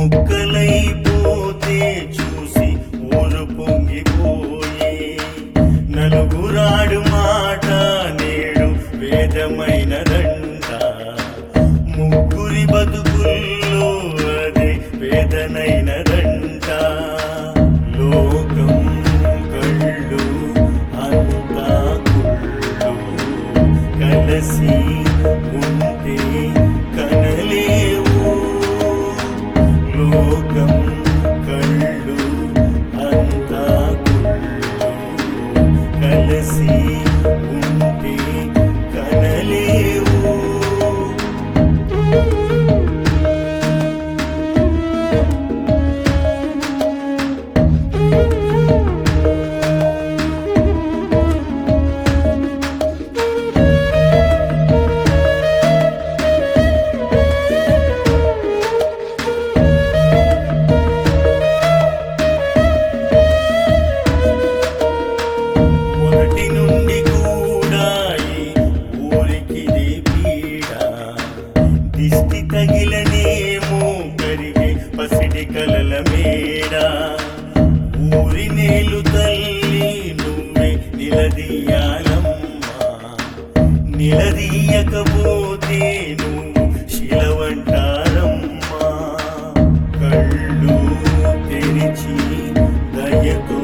ముక్కలైపోతే చూసి ఊరు పొంగిపోయే నలుగురాడు మాట నేడు వేదమైనదంట ముగ్గురి బతుకుల్లో అదే వేదనైనదంట లోకం కళ్ళు అంతా కుళ్ళు కలసి ఉంటే కనలేవు లోకం కళ్ళు అంతా కుళ్ళు కలసి ఉంటే కనలేవు మొదటి నుండి కూడా ఈ ఊరికిది పీడ దిష్టి తగిలనేమో కరిగే పసిడి కలల మేడ ఊరి నేలు తల్లి నువ్వే నిలదీయాలమ్మా నిలదీయకపోతే నువ్వు శిలవంటారమ్మా కళ్ళు తెరిచి దయతో